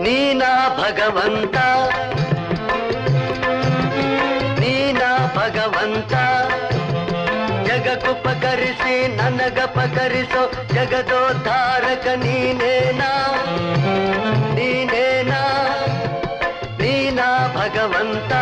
ನೀನಾ ಭಗವಂತ ನೀನಾ ಭಗವಂತ ಜಗಕ್ಕುಪಕರಿಸಿ ನನಗಪಕರಿಸೋ ಜಗದೋದ್ಧಾರಕ ನೀನೇನಾ ನೀನೇನಾ ನೀನಾ ಭಗವಂತ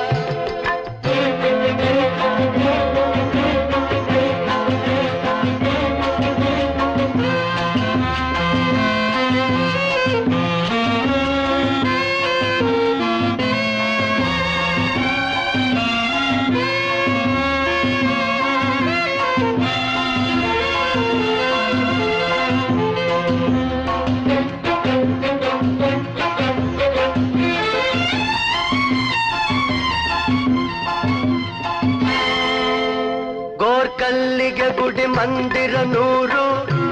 ಗೋರ್ಕಲ್ಲಿಗೆ ಗುಡಿ ಮಂದಿರ ನೂರು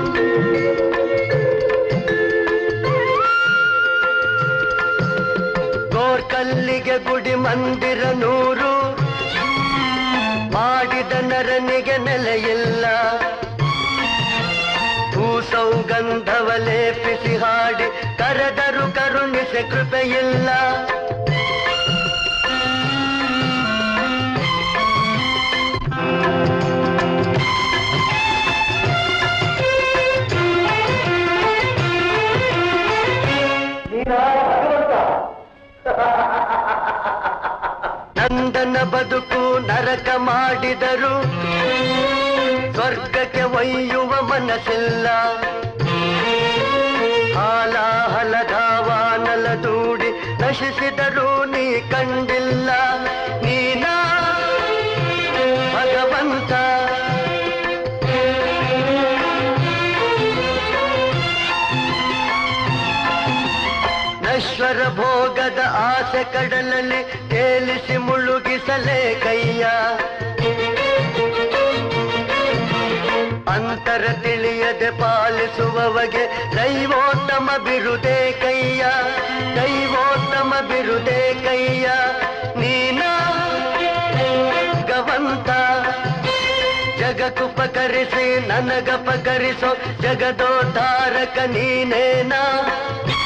ಗೋರ್ಕಲ್ಲಿಗೆ ಗುಡಿ ಮಂದಿರ ನೂರು ಮಾಡಿದ ನರನಿಗೆ ನೆಲೆಯಿಲ್ಲ ಭೂಸೌಗಂಧವ ಲೇಪಿಸಿ ಹಾಡಿ ಕರೆದರು ಕರುಣಿಸೆ ಕೃಪೆಯಿಲ್ಲ ನಂದನ ಬದುಕು ನರಕ ಮಾಡಿದರು ಸ್ವರ್ಗಕ್ಕೆ ಒಯ್ಯುವ ಮನಸ್ಸಿಲ್ಲ ಹಾಲ ಹಲಧಾವಾನಲ ದೂಡಿ ನಶಿಸಿದರೂ ನೀ ಕಂಡಿಲ್ಲ ನೀನಾ ಭಗವಂತ ನಶ್ವರ ಭೋಗದ ಆಸೆ ಕಡಲಲ್ಲಿ ತೇಲಿಸಿ ಮುಳುಗಿಸಲೇ ಕೈಯ ಅಂತರ ತಿಳಿಯದೆ ಪಾಲಿಸುವವಗೆ ದೈವೋತ್ತಮ ಬಿರುದೇ ಕೈಯ ದೈವೋತ್ತಮ ಬಿರುದೇ ಕೈಯ ನೀನ ಭಗವಂತ ಜಗಕ್ಕುಪಕರಿಸಿ ನನಗಪಕರಿಸೋ ಜಗದೋದ್ಧಾರಕ ನೀನೇನಾ